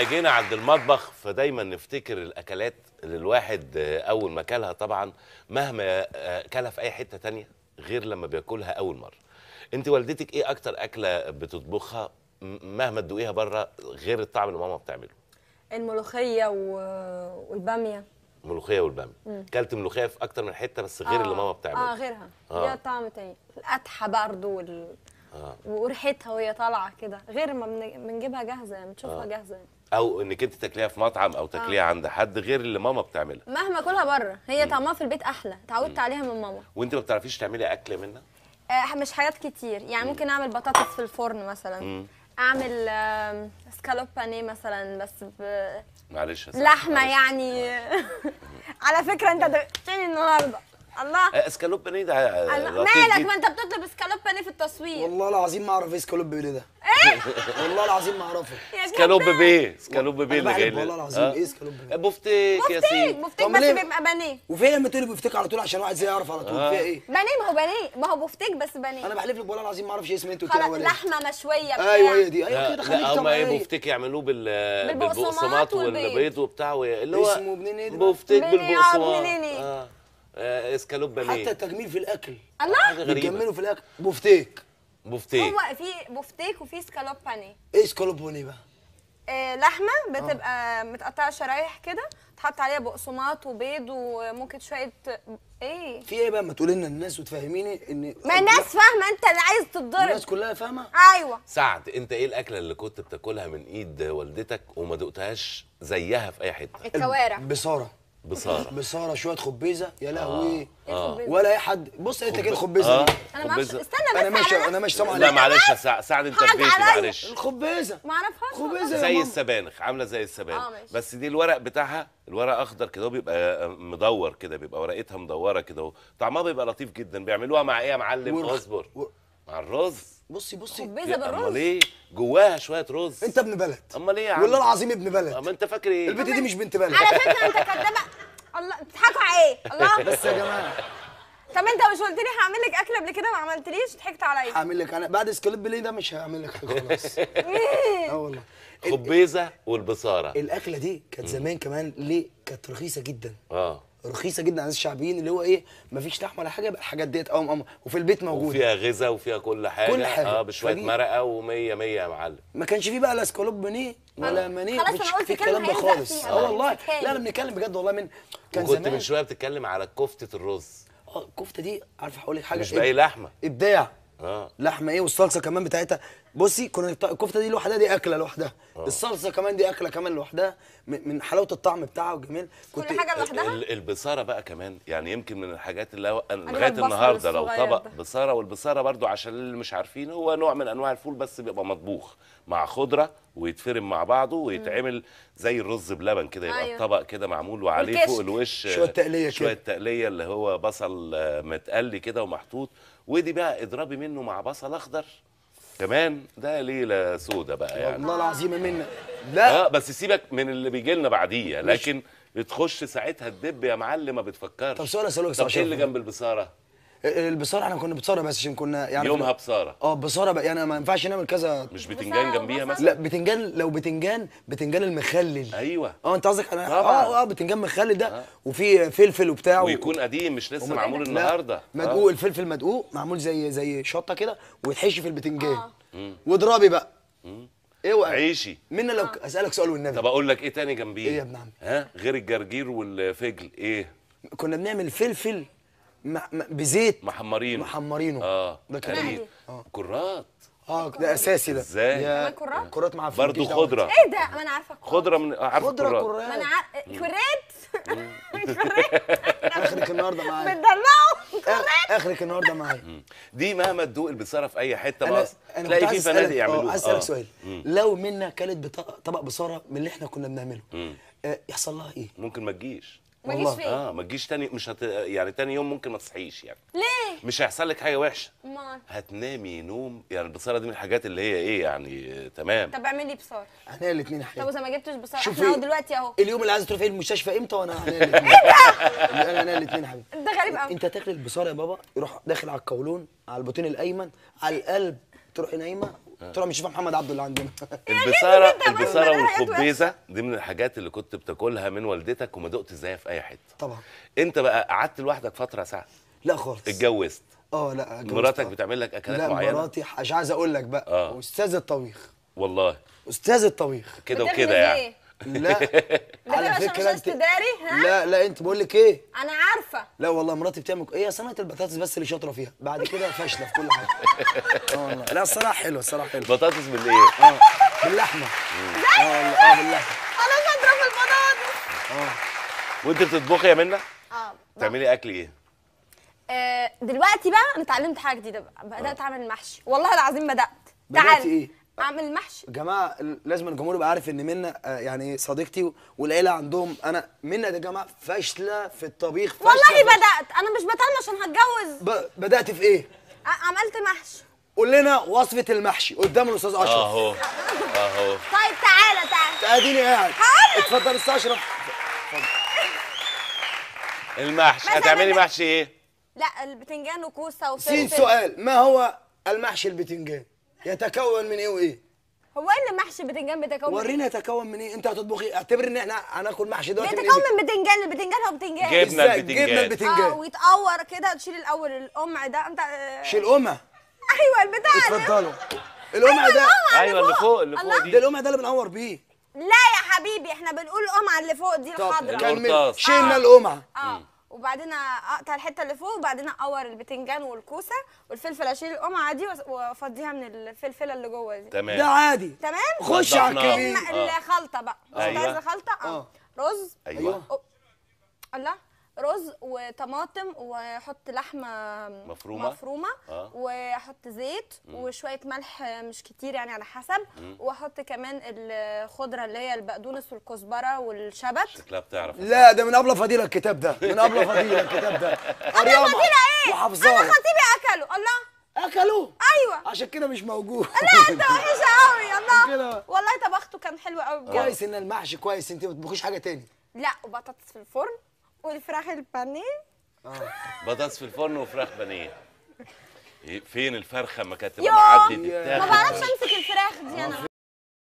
جينا عند المطبخ فدايما نفتكر الاكلات اللي الواحد آه، اول ما اكلها طبعا مهما آه، اكلها في اي حته تانية غير لما بياكلها اول مره انت والدتك ايه اكتر اكله بتطبخها م- مهما تدوقيها بره غير الطعم اللي ماما بتعمله الملوخيه و... والباميه الملوخيه والباميه كلت ملوخيه في اكتر من حته بس غير اللي ماما بتعمله اه غيرها آه. ليها طعم تاني القتحه برضه وال... آه. وريحتها وهي طالعه كده غير ما بن- بنجيبها جاهزه يعني بنشوفها آه. جاهزه يعني. او انك انت تاكليها في مطعم او تاكليها عند حد غير اللي ماما بتعملها مهما اكلها بره هي طعمها في البيت احلى اتعودت عليها من ماما وانت ما بتعرفيش تعملي اكل منها آه مش حاجات كتير يعني ممكن اعمل بطاطس في الفرن مثلا اعمل آم، سكالوب بانيه مثلا بس معلش يا ست، بلحمه معلش. يعني على فكره انت دقتني النهارده الله آه، اسكالوب بانيه ده آه، الله لطيف مالك جدا. ما انت بتطلب سكالوب بانيه في التصوير والله العظيم ما اعرف ايه سكالوب بيه ده والله العظيم ما اعرفه يا سكالوب كداب. بيه سكالوب بيه أنا اللي جاي بحلف لنا. والله العظيم، آه. إيه سكالوب بيه؟ بفتيك يا بفتيك سيدي بفتيك طب بس ليه؟ بيبقى بانيه وفين لما تقولي بفتك على طول عشان واحد زي يعرف على طول آه. فيها ايه بانيه ما هو بانيه ما هو بفتيك بس بانيه انا بحلف لك والله العظيم ما اعرفش اسم انت قلت لي خلاص اول إيه. لحمه مشويه بتاع. ايوه هي دي لا, ايوه كده خليك لا هما ايه طبيعي بفتيك يعملوه بال بالبقسماط بالبقسماط والبيض. والبيض وبتاع و- اللي هو اسمه منين إيه ده بقى؟ بفتيك منين يا بالبقسماط منين إيه؟ اه آه، اسكالوب بانيه حتى التجميل في الاكل الله حاجه غريبه بيكملوا في الاكل بفتيك بفتيك هو في بفتيك وفي سكالوب بانيه ايه سكالوب بونيه بقى آه لحمه بتبقى متقطعه شرايح كده تحط عليها بقسماط وبيض وممكن شويه ايه في ايه بقى ما تقولي لنا الناس وتفهميني ان ما الناس فاهمه انت اللي عايز تتضرب الناس كلها فاهمه ايوه سعد انت ايه الاكله اللي كنت بتاكلها من ايد والدتك وما دقتهاش زيها في اي حته الكوارع بصاره بصاره بصاره شويه خبيزه يا لهوي إيه الخبيزة؟ ولا اي حد بص انت كده الخبيزه اه دي انا ما اعرفش خبزة. استنى بس انا ماشي على انا ماشي سامع لا عليك. معلش يا سعد سعد انت حاج في بيتي عليا. معلش الخبيزه ما اعرفهاش خبيزه يا زي ماما. السبانخ عامله زي آه، السبانخ ماشي. بس دي الورق بتاعها الورق اخضر كده وبيبقى مدور كده بيبقى ورقتها مدوره كده اهو. طعمها بيبقى لطيف جدا بيعملوها مع ايه يا معلم ورخ- اصبر و- مع الرز بصي بصي خبيزه يا- بالرز امال ايه جواها شويه رز انت ابن بلد امال ايه يا عم والله العظيم ابن بلد اما انت فاكر ايه البنت دي مش بنت بلد على فكره انت كدابه الله بتضحكوا على ايه الله بس يا جماعه طب انت مش قلت لي هعمل لك اكل قبل كده ما عملتليش ضحكت عليا هعمل لك انا بعد سكاليب ليه ده مش هعمل لك حاجه خلاص اه والله ال- خبيزه والبصاره الاكله دي كانت زمان كمان ليه كانت رخيصه جدا اه رخيصه جدا على الشعبيين اللي هو ايه مفيش لحمه ولا حاجه يبقى الحاجات ديت ام ام وفي البيت موجوده وفيها غذاء وفيها كل حاجه كل حاجة. اه بشويه فدي- مرقه ومية مية يا معلم ما كانش فيه بقى لا سكالوب بانيه ولا مانيه خلاص مفيش أنا قلت فيه كلمة الكلام ده هيلزق خالص فيها اه بقى، والله امسكها لا لي. انا بنتكلم بجد والله من كان وكنت زمان من شويه بتتكلم على كفته الرز اه الكفته دي عارف هقول لك حاجه مش باقي لحمه ابداع اه لحمه ايه والصلصه كمان بتاعتها بصي كنا الط- الكفته دي لوحدها دي اكله لوحدها الصلصه كمان دي اكله كمان لوحدها من من حلاوه الطعم بتاعها وجميل كل حاجه لوحدها ال- البصاره بقى كمان يعني يمكن من الحاجات اللي هو اللي هو لغايه البصل النهارده لو الصغير طبق ده. بصاره والبصاره برضو عشان اللي مش عارفين هو نوع من انواع الفول بس بيبقى مطبوخ مع خضره ويتفرم مع بعضه ويتعمل زي الرز بلبن كده يبقى أيوة. الطبق كده معمول وعليه والكشك. فوق الوش شوية تقلية شويه كده. تقليه اللي هو بصل آه، متقلي كده ومحطوط ودي بقى اضربي منه مع بصل اخضر كمان ده ليله سودا بقى يعني والله العظيم منا لا اه بس سيبك من اللي بيجي لنا بعديه لكن بتخش ساعتها الدب يا معلم ما بتفكرش طب سؤال اسالك طب سؤال ايه اللي جنب البصاره؟ البصاره احنا كنا بصاره بس عشان كنا يعني يومها كنا- بصاره اه بصاره بقى يعني ما ينفعش نعمل كذا مش بتنجان بصارة جنبيها وبصل. مثلا؟ لا بتنجان لو بتنجان بتنجان المخلل ايوه اه انت قصدك انا طبعاً. اه اه بتنجان مخلل ده وفي فلفل وبتاع و- ويكون قديم مش لسه ومد- معمول لا، النهارده مدقوق الفلفل مدقوق معمول زي زي شطه كده ويتحشي في البتنجان واضربي بقى ايه آه. وقع عيشي منا لو اسالك سؤال والنبي طب اقول لك ايه تاني جنبيه؟ إيه يا ابن عمي؟ ها غير الجرجير والفجل ايه؟ كنا بنعمل فلفل مع مع- بزيت محمرينه محمرينه اه ده كان قليل. مقلي. كرات اه ده اساسي ده ازاي؟ يا كمان كرات؟ كرات مع فول برضو مالكيش دعوة. خضره ايه ده ما انا عارفه الكرات. خضره من عارف خضره الكرات ما انا كرات عارفه كرات اخرك النهارده معايا بتدلعوا آخ- اخرك النهارده معايا دي مهما تدوق البصاره في اي حته انا بقى انا تلاقي كنت في عايز فنادق أسألك- آه، يعملوها عايز اسالك آه. سؤال لو منا كلت بط- طبق بصاره من اللي احنا كنا بنعمله آه، يحصل لها ايه؟ ممكن ما تجيش ما جيش والله. فين اه ما تجيش تاني مش هت... يعني تاني يوم ممكن ما تصحيش يعني ليه مش هيحصل لك حاجه وحشه امال هتنامي نوم يعني البصاره دي من الحاجات اللي هي ايه يعني آه، تمام طب اعمل لي بصار احنا الاثنين يا طب حبيبي واذا ما جبتش بصار شوفي. احنا اهو دلوقتي اهو اليوم اللي عايز تروح فيه المستشفى امتى وانا احنا الاثنين انا انا الاثنين يا حبيبي ده غريب قوي انت تاكل البصاره يا بابا يروح داخل على القولون على البطين الايمن على القلب تروحي نايمه قلت لها مش شايفه محمد عبده اللي عندنا البصاره جدا بس البصاره بلاقي حاجات والخبيزه دي من الحاجات اللي كنت بتاكلها من والدتك وما دقت زيها في اي حته طبعا انت بقى قعدت لوحدك فتره ساعه لا خالص اتجوزت اه لا اتجوزت، مراتك آه. بتعمل لك اكلات لا معينه مراتي مش عايز اقول لك بقى آه. استاذ الطبيخ والله استاذ الطبيخ كده بتعمل وكده يعني إيه؟ لا بتعمل عشان مش عايز تداري ها لا لا انت بقول لك ايه انا عارفه لا والله مراتي بتعمل ايه صينيه البطاطس بس اللي شاطره فيها بعد كده فاشله في كل حاجه اه والله لا الصراحه حلوه الصراحه حلوه بطاطس بالايه اه باللحمه اه والله اه باللحمه انا شاطره في البطاطس اه وانت بتطبخي يا منى اه تعملي اكل ايه آه، دلوقتي بقى انا اتعلمت حاجه جديده بقى بدات اعمل المحشي والله العظيم بدات بدأتي تعال إيه؟ اعمل محشي يا جماعه لازم الجمهور يبقى عارف ان منى آه، يعني صديقتي والعيله عندهم انا منى يا جماعه فاشله في الطبيخ فاشلة والله فاشلة. بدات انا مش بتعلم عشان هتجوز ب... بدات في ايه ع- عملت محشي قول لنا وصفه المحشي قدام الاستاذ اشرف اهو اهو طيب تعالى تعالى اديني قاعد هقول لك. اتفضل استاذ اشرف المحشي مثلا هتعملي ده- محشي ايه لا البتنجان وكوسه وفلفل سين سؤال ما هو المحشي البتنجان يتكون من ايه وايه هو ايه اللي محشي بتنجان بيتكون من ورينا يتكون من ايه انت هتطبخي اعتبر ان احنا هناكل محشي دلوقتي بيتكون من بتنجان البتنجان هو بتنجان جبنة إزاي؟ البتنجان. جبنه اه البتنجان ويتقور كده تشيل الاول القمع ده انت آه، شيل امه ايوه البتاع ده اتفضلوا القمع ده القمع ايوه اللي فوق اللي فوق الله. ده دي القمع ده اللي بنقور بيه لا يا حبيبي احنا بنقول القمعه اللي فوق دي طب الخضراء كمل القرطاس. شيلنا آه. القمع اه وبعدين اقطع الحته اللي فوق وبعدين اقور البتنجان والكوسه والفلفل اشيل القمعه دي وأس- وافضيها من الفلفله اللي جوه دي ده تمام عادي تمام خش على وضحناه. الكبير الم- الخلطه بقى مش أيوة. عايزه خلطه اه آه. رز ايوه أو- الله رز وطماطم واحط لحمه مفرومة. مفرومه آه. واحط زيت وشويه ملح مش كتير يعني على حسب واحط كمان الخضره اللي هي البقدونس والكزبره والشبت شكلها بتعرف لا ده من قبل فضيلة الكتاب ده من قبل فضيلة الكتاب ده قريامة فضيلة ايه؟ انا وحافظاه خطيبي اكله الله اكلوا ايوه عشان كده مش موجود لا انت وحشه قوي الله كده. والله طبخته كان حلو قوي بجد كويس ان المحشي كويس انت ما بتطبخيش حاجه تاني لا وبطاطس في الفرن والفراخ البانيه بطاطس في الفرن وفراخ بانيه إيه، فين الفرخه ما كانت تبقى يوه. معدي يا. ما تتاخد بعرفش امسك الفراخ دي انا